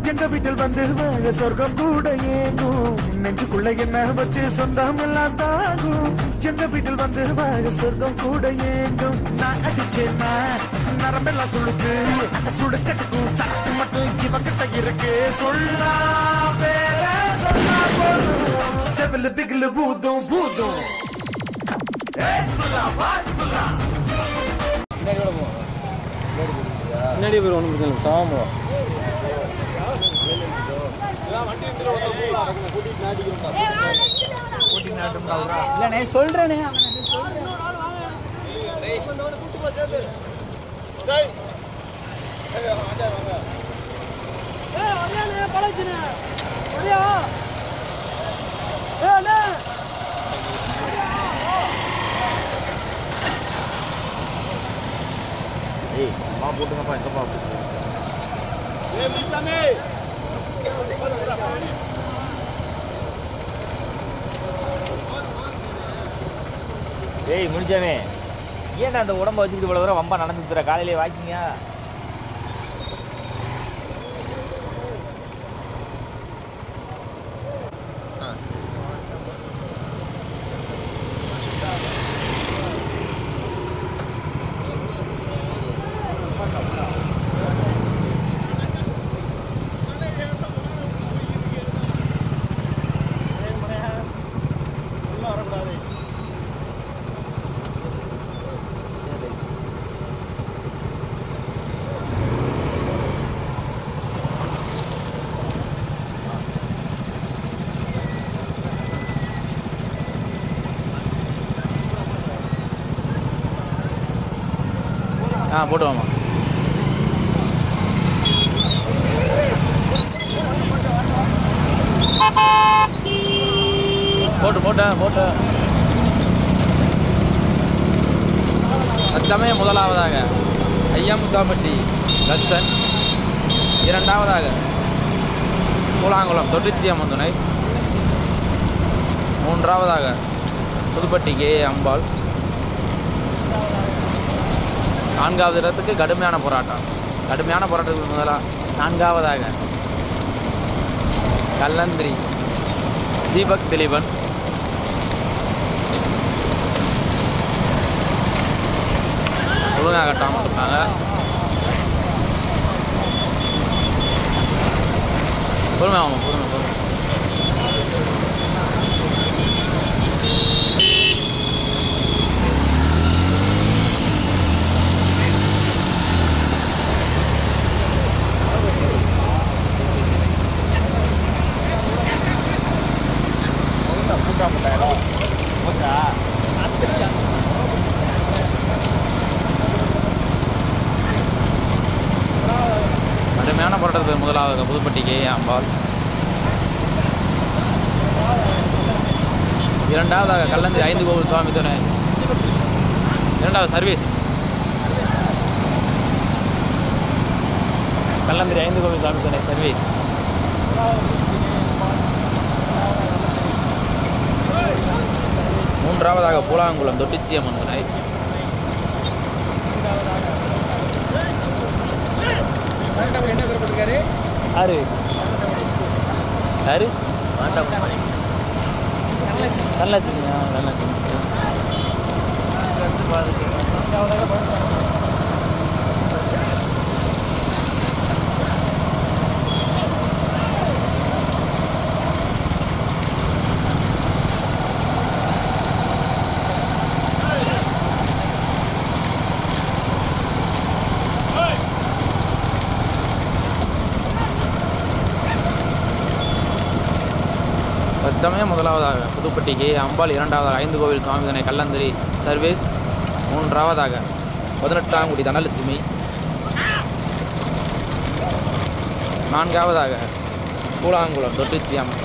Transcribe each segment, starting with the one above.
எங்க வீட்டில் வந்து வாழ சொர்க்கம் கூட ஏங்கும் நெஞ்சுக்குள்ள என்ன வச்சு சொந்தம் எல்லாம் தாகும் எங்க வீட்டில் வந்து வாழ சொர்க்கம் கூட ஏங்கும் நான் அடிச்சேன்னா நரம்பெல்லாம் சுளுக்கு அந்த சுடுக்கட்டுக்கும் சக்தி மட்டும் இவங்கிட்ட இருக்கு சொல்லா பேர சொன்னா போதும் செவிலு பிகிலு பூதும் பூதும் ஏய் சொல்லா வாட் சொல்லா முன்னாடி போய் ஒன்றும் பிரச்சனை இல்லை சாமம் இல்லண்ணே சொல்றேனே ஏய் முடிச்சாமே ஏன்டா அந்த உடம்ப வச்சுக்கிட்டு இவ்வளோ தூரம் வம்பா நடந்து தர காலையிலே வாக்கிங்க ஆ போட்டு வாமா போட்டு போட்டேன் போட்டேன் அச்சமயம் முதலாவதாக ஐயமுத்தாம்பட்டி தத்தன் இரண்டாவதாக கூழாங்குளம் தொட்டிச்சியம்மன் துணை மூன்றாவதாக புதுப்பட்டி கே அம்பாள் நான்காவது இடத்துக்கு கடுமையான போராட்டம் கடுமையான போராட்டத்துக்கு முதலா நான்காவதாக கல்லந்திரி தீபக் திலீபன் ஒழுங்காக கட்டாமல் இருக்காங்க பொறுமை ஆமாம் பொறுமை பொறுமை கடுமையான போராட்டத்துக்கு முதலாவது புதுப்பட்டி கே அம்பாள் இரண்டாவதாக கல்லந்திரி ஐந்து கோவில் சுவாமி துணை இரண்டாவது சர்வீஸ் கல்லந்திரி ஐந்து கோவில் சுவாமி துணை சர்வீஸ் மூன்றாவதாக பூலாங்குளம் தொட்டிச்சியம்மன் துணை யாரு யாரு நல்லலட்சுமி ஆ நல்லலட்சுமி தற்சமயம் முதலாவதாக புதுப்பட்டி கே அம்பாள் இரண்டாவதாக ஐந்து கோவில் சுவாமிதனை கல்லந்திரி சர்வீஸ் மூன்றாவதாக பதினெட்டாம் குடி தனலட்சுமி நான்காவதாக கூழாங்குளம் தொட்டிச்சி அம்மன்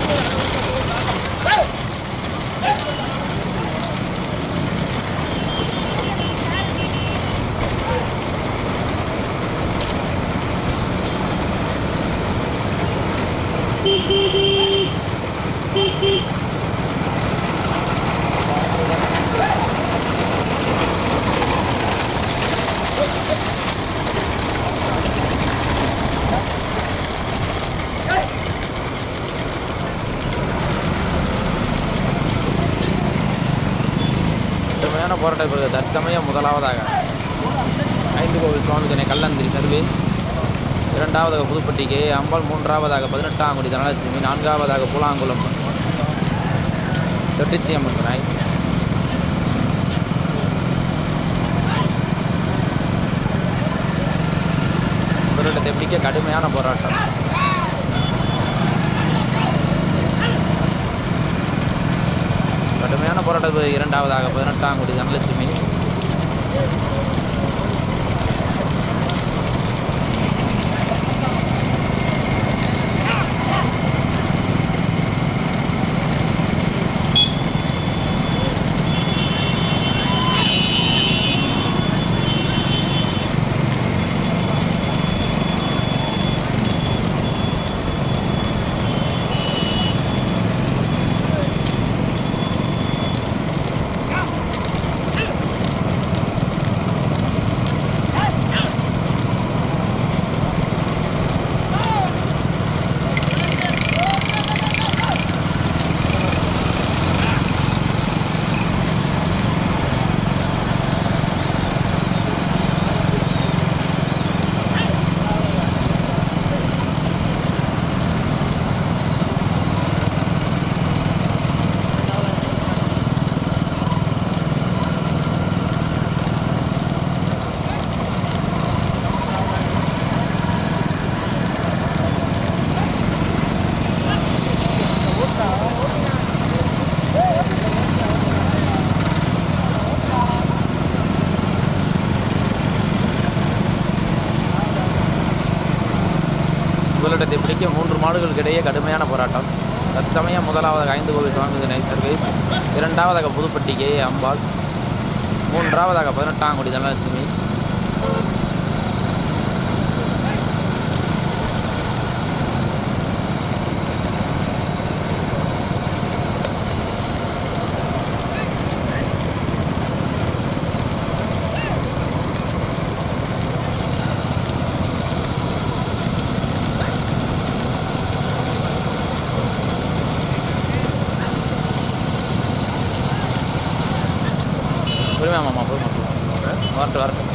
கடுமையான போராட்ட பிறகு தற்சமயம் முதலாவதாக ஐந்து கோவில் சுவாமி துணை கல்லந்திரி சர்வீஸ் இரண்டாவதாக புதுப்பட்டி கே அம்பாள் மூன்றாவதாக பதினெட்டாங்குடி தனலட்சுமி நான்காவதாக பூலாங்குளம் தொட்டிச்சி அம்மன் துணை முதலிடத்தை பிடிக்க கடுமையான போராட்டம் கடுமையான போராட்டத்தில் இரண்டாவதாக பதினெட்டாம் கோடி தனலட்சுமி முதலிடத்தை பிடிக்க மூன்று மாடுகளுக்கு இடையே கடுமையான போராட்டம் தற்சமயம் முதலாவதாக ஐந்து கோவில் சுவாமி தினை சர்வீஸ் இரண்டாவதாக புதுப்பட்டி கே அம்பாள் மூன்றாவதாக பதினெட்டாம் கோடி தனலட்சுமி பொறுமையா மாமா பொறுமை வரட்டும் வரட்டும்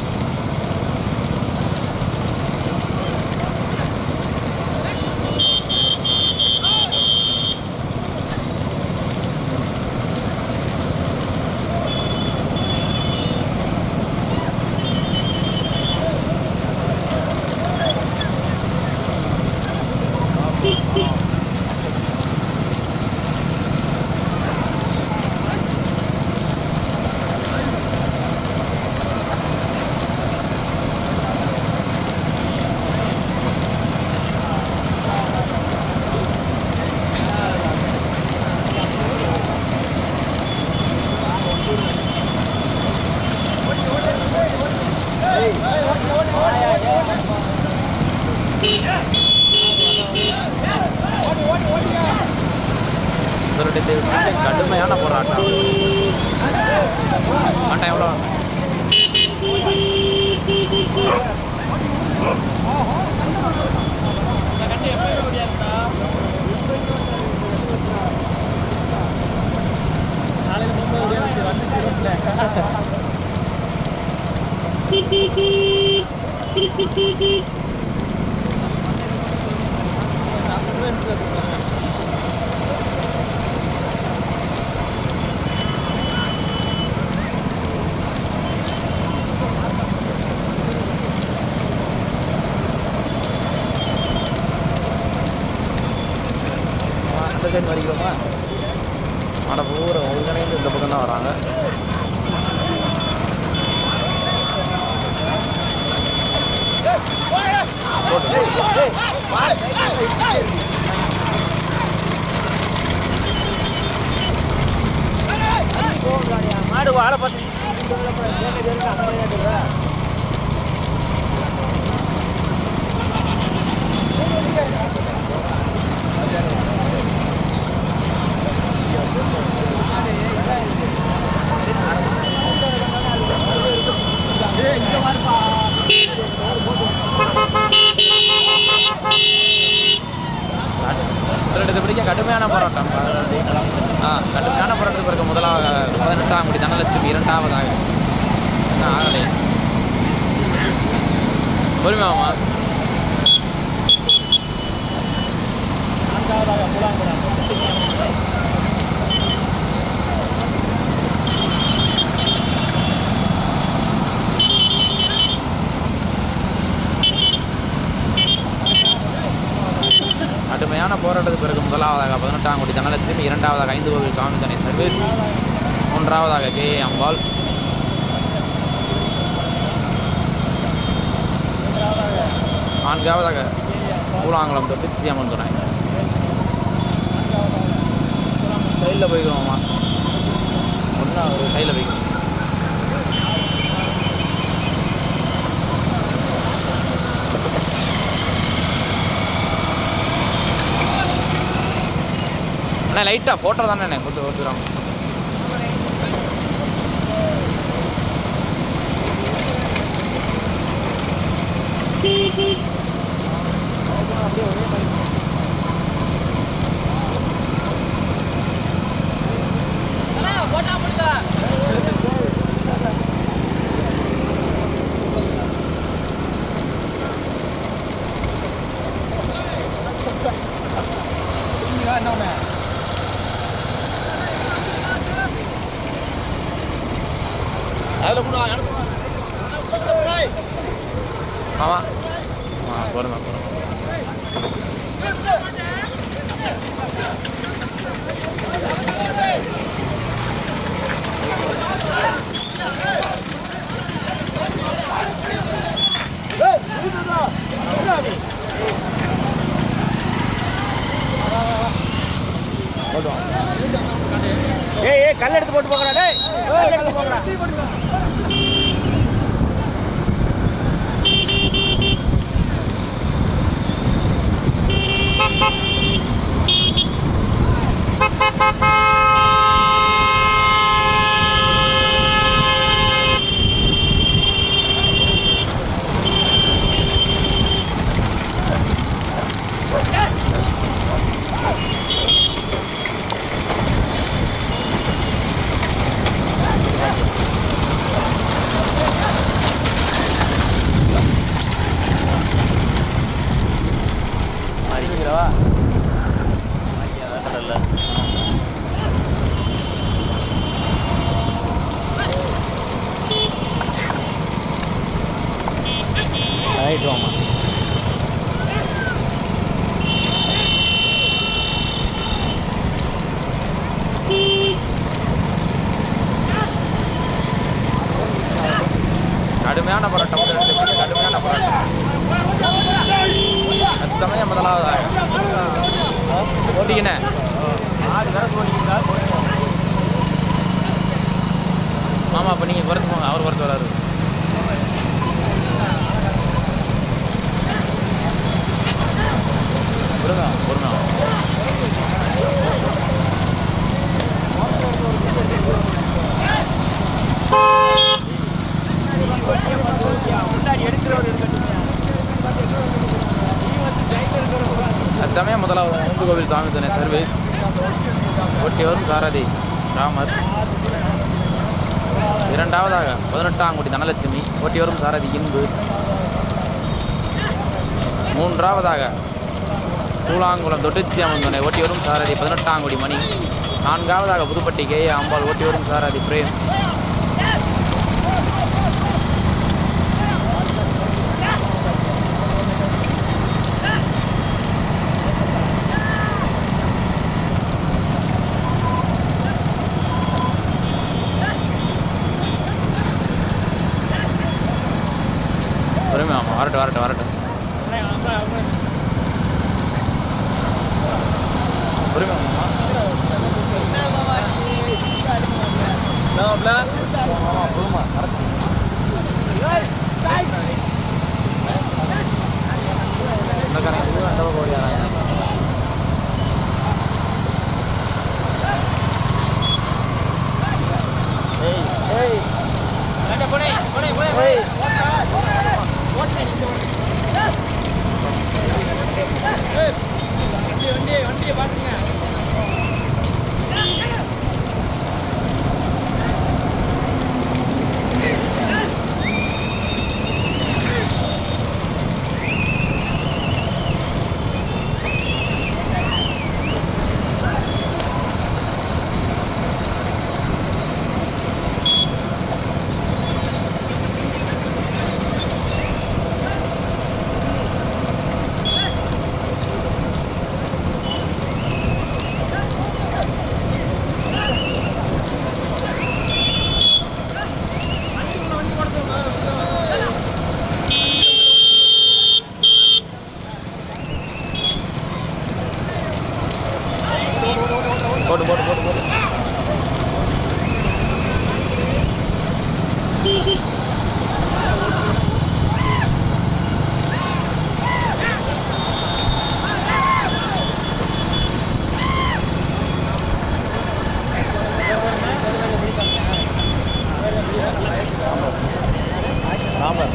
முதலிடத்தை பிடிக்க கடுமையான போராட்டம் ஆட்டா எவ்வளோ அந்த சைடு வரைக்கிறோமா மாட பூரா ஒருங்கிணைந்து இந்த பக்கம் தான் வராங்க போட்டு, போட்டு. ஆளை பார்த்து முதலிடத்தை பிடிக்க கடுமையான போராட்டம் ஆ கடுமையான போராட்டத்துக்கு பிறகு முதலாவது பதினெட்டாம் கோடி தனலட்சுமி இரண்டாவதாக என்ன ஆகலை பொறுமையாமா கடுமையான போராட்டத்துக்கு பிறகு முதலாவதாக பதினெட்டாம் கோடி தனலட்சுமி இரண்டாவதாக ஐந்து கோவில் சுவாமிதனை சர்வீஸ் மூன்றாவதாக கே ஏ அம்பாள் நான்காவதாக கூழாங்குளம் தொட்டு சிஎம்என் துணை சைடில் போய்க்கிறோமா ஒன்றா ஒரு சைடில் போய்க்கிறோம் அண்ணா லைட்டாக ஃபோட்டோ தானே அண்ணே கொஞ்சம் கொடுத்துக்கிறோம் அதில் கூட ஆமாம் ஆ பொறுமை பொறுமை ஏய் ஏய் கல் எடுத்து போட்டு போங்கடா டேய் கல் எடுத்து போங்கடா அறிவிக்கிறவா ரைட் வாமா கடுமையான போராட்டம் முதலிடத்தை பிடிக்க கடுமையான போராட்டம் தற்சமயம் முதலாவதாக ஓட்டிக்கினேன் ஆமாம் அப்போ நீங்கள் குறைத்து போங்க அவர் குறைத்து வராரு பொறுங்க பொறுங்க தற்சமயம் முதலாவது மூன்று கோவில் சாமி துணை சர்வீஸ் ஒட்டி வரும் சாரதி ராமர் இரண்டாவதாக பதினெட்டாம் கோடி தனலட்சுமி ஓட்டி வரும் சாரதி இன்பு மூன்றாவதாக கூழாங்குளம் தொட்டிச்சி அம்மந்தனை ஓட்டி வரும் சாரதி பதினெட்டாம் கோடி மணி நான்காவதாக புதுப்பட்டி கே ஏ. அம்பாள் ஓட்டி வரும் சாரதி பிரேம் பொறுமை ஆமாம் வரட்டும் வரட்டும் வரட்டும் பொறுமை ஆமாம் போட்டு போட்டு போட்டு போட்டு ராமர்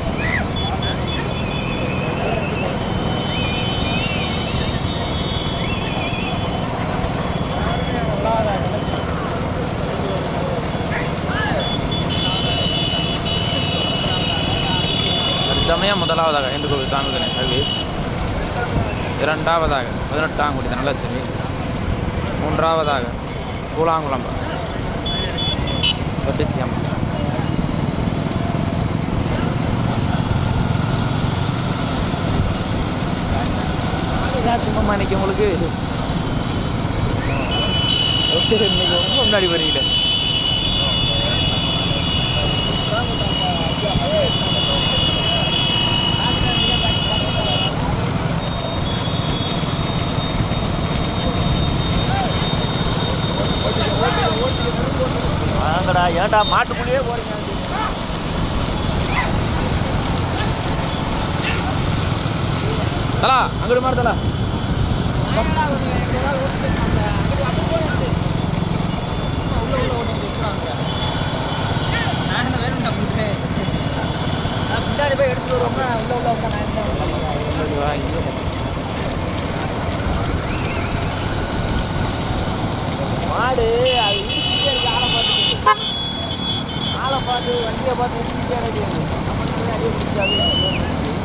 தற்சமயம் முதலாவதாக ஐந்து கோவில் சாமிகனை சர்வீஸ் இரண்டாவதாக பதினெட்டாம் குடி தனலட்சுமி மூன்றாவதாக கூழாங்குளம் தொட்டிச்சியம் சும்மா இன்னைக்கு உங்களுக்கு இன்னைக்கு ரொம்ப முன்னாடி வரீங்களே வாங்கடா ஏன்டா மாட்டுக்குள்ளேயே போறீங்க தலா அங்கிட்டு மாறு தலா பின்னாடி போய் எடுத்துட்டு வருவோம்னா உள்ள உள்ள உட்காந்து நான் என்ன வா, இங்க போ. மாடு அது இடிச்சுட்டே இருக்கு ஆளை பார்த்துட்டு ஆளை பார்த்து வண்டியை பார்த்து இடிச்சுட்டே இருக்கு நம்ம அடியே பிடிச்சாது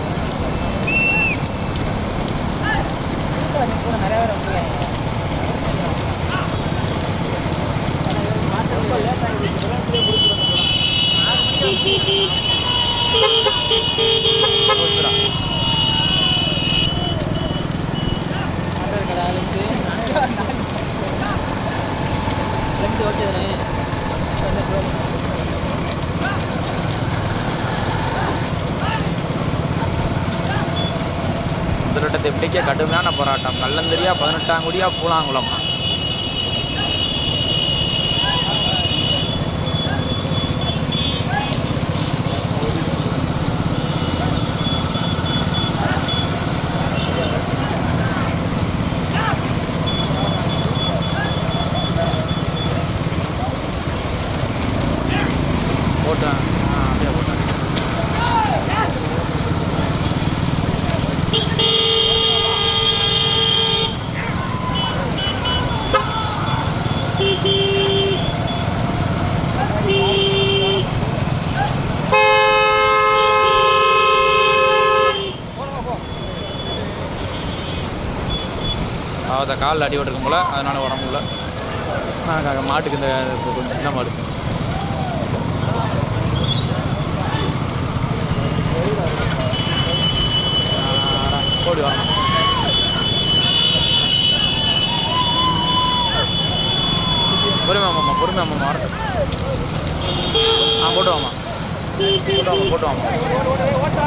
கூட நிறைய பேர் வந்து ரெண்டு ஓகே முதலிடத்தை பிடிக்க கடுமையான போராட்டம் கல்லந்தரியா பதினெட்டாம் குடியா பூலாங்குளம் போட்டேன் ஆ, அப்படியே போட்டேன் அவத்த காலில் அடி விட்டுருக்கும் போல அதனால வர முடியல நான் மாட்டுக்கு இந்த இது கொஞ்சம் சின்ன மாடு ஆ, ஓடி வரணும் பொறுமை ஆமாம்மா பொறுமை ஆமாம்மா வரட்டும் ஆ போட்டு வாமா போட்டு வாமா போட்டு வாமா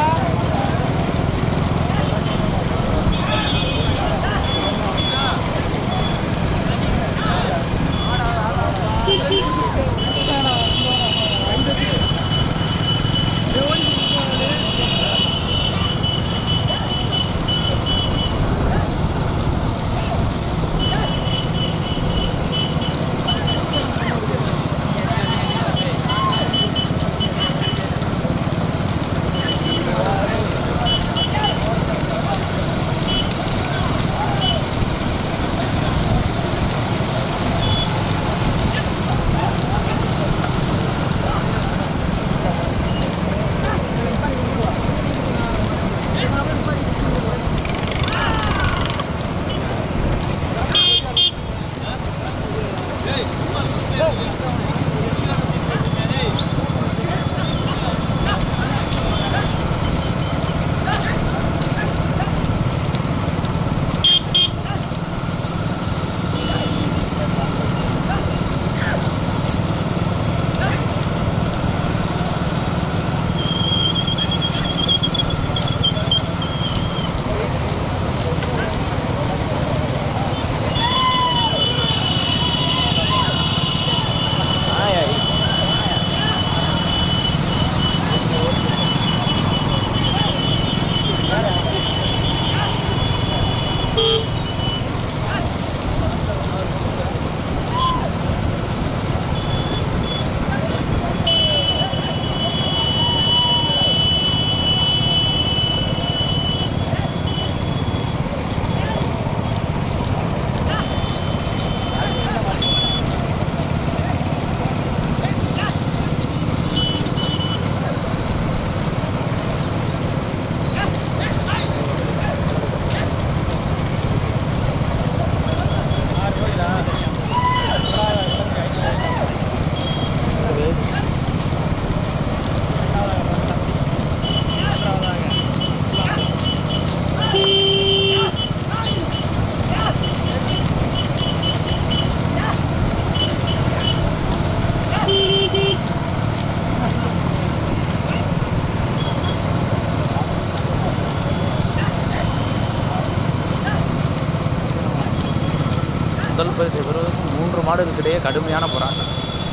முதல் பரிசை பெறுவதற்கு மூன்று மாடுகளுக்கிடையே கடுமையான போராட்டம்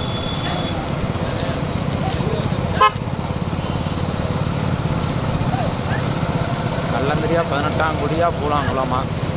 கல்லந்திரியா பதினெட்டாம் குடியா பூலாங்குளமா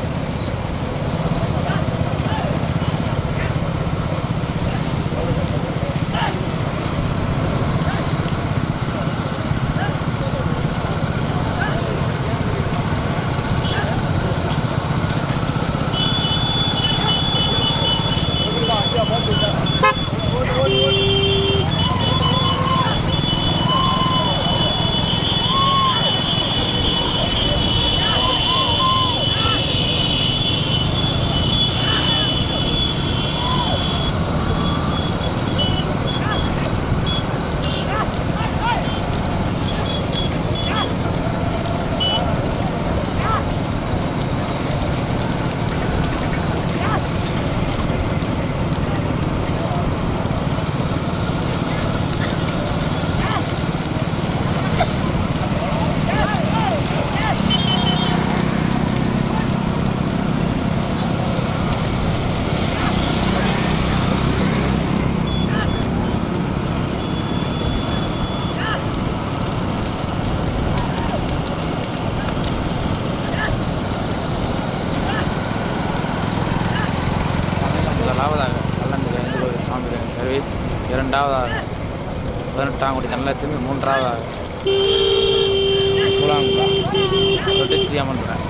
முதலாவதாக கல்லந்திரி ஐந்து கோவில் சுவாமி சர்வீஸ் இரண்டாவதாக பதினெட்டாம் குடி தனலட்சுமி மூன்றாவதாக பூலாங்குளம் தொட்டு ஸ்ரீஅம்மன் பிரான்